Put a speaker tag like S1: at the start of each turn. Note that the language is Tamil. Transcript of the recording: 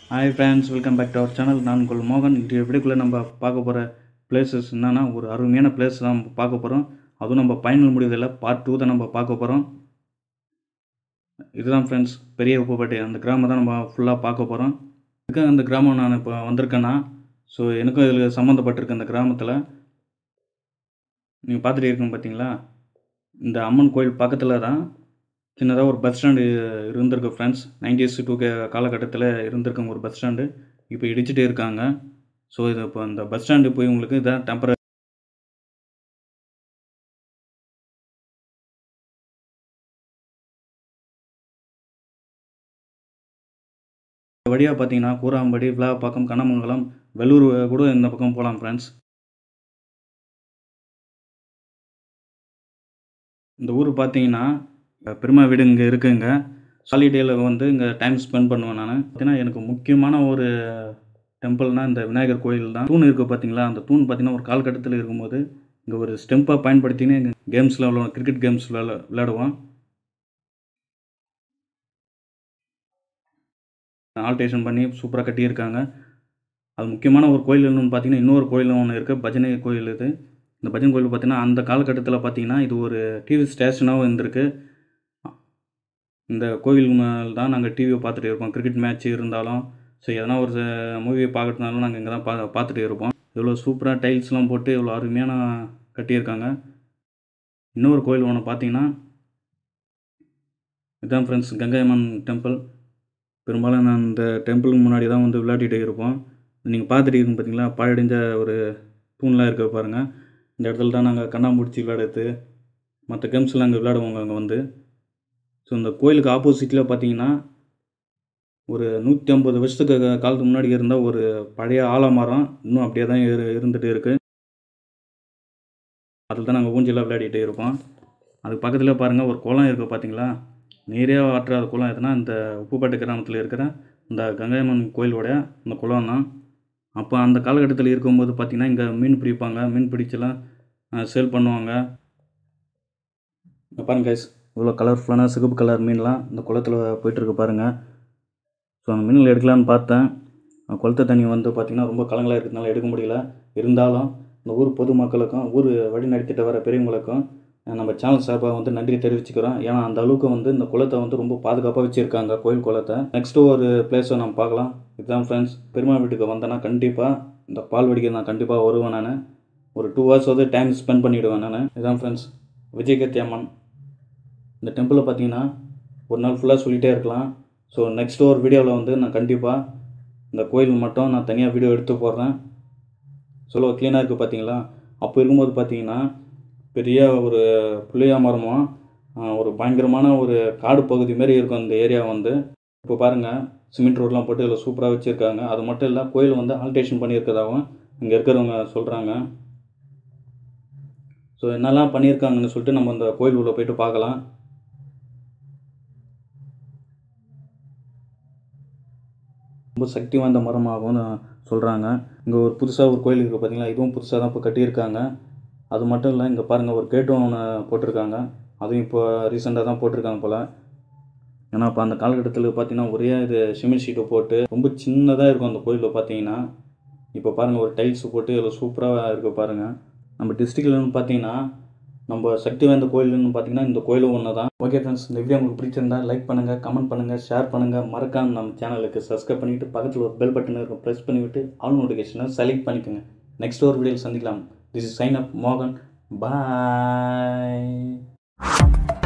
S1: hi friends welcome back to our channel நான் உங்கள் மோகன் இந்த வீடியோக்குள்ளே நம்ம பார்க்க போகிற பிளேசஸ் என்னென்னா ஒரு அருமையான பிளேஸ் தான் நம்ம பார்க்க போகிறோம் அதுவும் நம்ம ஃபைனல் முடிவதில்லை பார்ட் டூ தான் நம்ம பார்க்க போகிறோம் இதுதான் ஃப்ரெண்ட்ஸ் பெரிய உப்புப்பட்டி அந்த கிராமம் தான் நம்ம ஃபுல்லாக பார்க்க போகிறோம் இதுக்கு அந்த கிராமம் நான் இப்போ வந்திருக்கேன்னா ஸோ எனக்கும் இதில் சம்மந்தப்பட்டிருக்கு அந்த கிராமத்தில் நீங்கள் பார்த்துட்டு இருக்கீங்க பார்த்தீங்களா இந்த அம்மன் கோயில் பக்கத்தில் தான் சின்னதாக ஒரு பஸ் ஸ்டாண்டு இருந்திருக்கு ஃப்ரெண்ட்ஸ் நைன்டிஸ் டூ கே காலகட்டத்தில் இருந்திருக்குங்க ஒரு பஸ் ஸ்டாண்டு இப்போ இடிச்சிட்டே இருக்காங்க ஸோ இது இப்போ அந்த பஸ் ஸ்டாண்டு போய் உங்களுக்கு இதான் டெம்பரரி வழியாக பார்த்தீங்கன்னா கூராம்படி விழாப்பாக்கம் கண்ணமங்கலம் வெள்ளூர் கூட இந்த பக்கம் போகலாம் ஃப்ரெண்ட்ஸ் இந்த ஊர் பார்த்தீங்கன்னா பெருமா வீடு இங்கே இருக்குங்க ஹாலிடேயில் வந்து இங்கே டைம் ஸ்பெண்ட் பண்ணுவேன் நான் பார்த்தீங்கன்னா எனக்கு முக்கியமான ஒரு டெம்பிள்னால் இந்த விநாயகர் கோயில் தான் தூண் இருக்குது பார்த்தீங்களா அந்த தூண் பார்த்தீங்கன்னா ஒரு காலகட்டத்தில் இருக்கும்போது இங்கே ஒரு ஸ்டெம்ப்பாக பயன்படுத்தினே இங்கே கேம்ஸில் விளாடுவோம் கிரிக்கெட் கேம்ஸ் விளாட விளையாடுவோம் ஆல்டேஷன் பண்ணி சூப்பராக கட்டியிருக்காங்க அது முக்கியமான ஒரு கோயில் என்னன்னு பார்த்தீங்கன்னா இன்னொரு கோயில் ஒன்று இருக்குது பஜனை கோயில் இது இந்த பஜனை கோயில் பார்த்தீங்கன்னா அந்த காலகட்டத்தில் பார்த்தீங்கன்னா இது ஒரு டிவி ஸ்டேஷனாகவும் இருந்திருக்கு இந்த கோவில் மேல் தான் நாங்கள் டிவியை பார்த்துட்டு இருப்போம் கிரிக்கெட் மேட்ச் இருந்தாலும் ஸோ எதனா ஒரு மூவியை பார்க்கறதுனாலும் நாங்கள் இங்கே தான் பா பார்த்துட்டு இருப்போம் இவ்வளோ சூப்பராக டைல்ஸ்லாம் போட்டு இவ்வளோ அருமையான கட்டியிருக்காங்க இன்னொரு கோயில் ஒன்று பார்த்தீங்கன்னா இதுதான் ஃப்ரெண்ட்ஸ் கங்கையம்மன் டெம்பிள் பெரும்பாலும் நான் இந்த டெம்பிளுக்கு முன்னாடி தான் வந்து விளையாடிட்டு இருப்போம் நீங்கள் பார்த்துட்டு இருக்கீங்க பார்த்தீங்களா பாழடைஞ்ச ஒரு தூண்லாம் இருக்க பாருங்கள் இந்த இடத்துல தான் நாங்கள் கண்ணாமூச்சி விளையாடுறது மற்ற கேம்ஸ்லாம் அங்கே விளையாடுவோங்க அங்கே வந்து ஸோ இந்த கோயிலுக்கு ஆப்போசிட்டில் பார்த்தீங்கன்னா ஒரு நூற்றி ஐம்பது வருஷத்துக்கு காலத்துக்கு முன்னாடி இருந்த ஒரு பழைய ஆலமரம் இன்னும் அப்படியே தான் இரு இருந்துகிட்டு இருக்குது அதில் தான் நாங்கள் ஊஞ்சலாக விளையாடிட்டு இருப்போம் அதுக்கு பக்கத்தில் பாருங்கள் ஒரு குளம் இருக்குது பார்த்தீங்களா நீரே ஆற்றாத குளம் எதுனா இந்த உப்புப்பட்டு கிராமத்தில் இருக்கிற இந்த கங்கையம்மன் கோயிலோட இந்த குளம் தான் அப்போ அந்த காலகட்டத்தில் இருக்கும்போது பார்த்திங்கன்னா இங்கே மீன் பிடிப்பாங்க மீன் பிடிச்செல்லாம் சேல் பண்ணுவாங்க இங்கே பாருங்க கைஸ் இவ்வளோ கலர்ஃபுல்லான சிகப்பு கலர் மீன்லாம் இந்த குளத்தில் போயிட்டுருக்கு பாருங்கள் ஸோ அந்த மீன்கள் எடுக்கலான்னு பார்த்தேன் குளத்து தண்ணி வந்து பார்த்திங்கன்னா ரொம்ப கலங்களாக இருக்கிறதுனால எடுக்க முடியல இருந்தாலும் இந்த ஊர் பொதுமக்களுக்கும் ஊர் வழி நடத்திட்டு வர பெரியவங்களுக்கும் நம்ம சேனல் சார்பாக வந்து நன்றி தெரிவிச்சுக்கிறோம் ஏன்னா அந்த அளவுக்கு வந்து இந்த குளத்தை வந்து ரொம்ப பாதுகாப்பாக வச்சுருக்காங்க கோயில் குளத்தை நெக்ஸ்ட்டு ஒரு பிளேஸை நம்ம பார்க்கலாம் இதுதான் ஃப்ரெண்ட்ஸ் பெருமா வீட்டுக்கு வந்தேன்னா கண்டிப்பாக இந்த பால் வெடிக்க நான் கண்டிப்பாக வருவேன் நான் ஒரு டூ ஹவர்ஸ் வந்து டைம் ஸ்பெண்ட் பண்ணிவிடுவேன் நான் இதுதான் ஃப்ரெண்ட்ஸ் விஜயகத்தி அம்மன் இந்த டெம்பிளை பார்த்தீங்கன்னா ஒரு நாள் ஃபுல்லாக சொல்லிகிட்டே இருக்கலாம் ஸோ நெக்ஸ்ட் ஒரு வீடியோவில் வந்து நான் கண்டிப்பாக இந்த கோயில் மட்டும் நான் தனியாக வீடியோ எடுத்து போடுறேன் சொல்ல க்ளீனாக இருக்குது பார்த்தீங்களா அப்போ இருக்கும்போது பார்த்தீங்கன்னா பெரிய ஒரு புளியா மரமும் ஒரு பயங்கரமான ஒரு காடு பகுதி மாரி இருக்கும் இந்த ஏரியா வந்து இப்போ பாருங்கள் சிமெண்ட் ரோட்லாம் போட்டு இதில் சூப்பராக வச்சுருக்காங்க அது மட்டும் இல்லை கோயில் வந்து ஆல்டேஷன் பண்ணியிருக்கிறதாகவும் இங்கே இருக்கிறவங்க சொல்கிறாங்க ஸோ என்னெல்லாம் பண்ணியிருக்காங்கன்னு சொல்லிட்டு நம்ம இந்த கோயில் உள்ள போயிட்டு பார்க்கலாம் ரொம்ப சக்தி வாய்ந்த மரமாகவும் சொல்கிறாங்க இங்கே ஒரு புதுசாக ஒரு கோயில் இருக்குது பார்த்தீங்களா இதுவும் புதுசாக தான் இப்போ கட்டியிருக்காங்க அது மட்டும் இல்லை இங்கே பாருங்கள் ஒரு கேட்டும் ஒன்று போட்டிருக்காங்க அதுவும் இப்போ ரீசெண்டாக தான் போட்டிருக்காங்க போல் ஏன்னா இப்போ அந்த காலகட்டத்தில் பார்த்தீங்கன்னா ஒரே இது சிமெண்ட் ஷீட்டை போட்டு ரொம்ப சின்னதாக இருக்கும் அந்த கோயிலில் பார்த்தீங்கன்னா இப்போ பாருங்கள் ஒரு டைல்ஸ் போட்டு இதில் சூப்பராக இருக்குது பாருங்கள் நம்ம டிஸ்ட்ரிக்ட்லன்னு பார்த்தீங்கன்னா நம்ம சக்தி வாய்ந்த கோயில்னு பார்த்தீங்கன்னா இந்த கோயிலும் ஒன்று தான் ஓகே ஃப்ரெண்ட்ஸ் இந்த வீடியோ உங்களுக்கு பிடிச்சிருந்தா லைக் பண்ணுங்கள் கமெண்ட் பண்ணுங்கள் ஷேர் பண்ணுங்கள் மறக்காம நம்ம சேனலுக்கு சப்ஸ்கிரைப் பண்ணிவிட்டு பக்கத்தில் ஒரு பெல் பட்டன் இருக்கும் ப்ரெஸ் பண்ணிவிட்டு ஆல் நோட்டிஃபிகேஷனை செலக்ட் பண்ணிக்கோங்க நெக்ஸ்ட் ஒரு வீடியோவில் சந்திக்கலாம் திஸ் இஸ் சைன் அப் மோகன் பாய்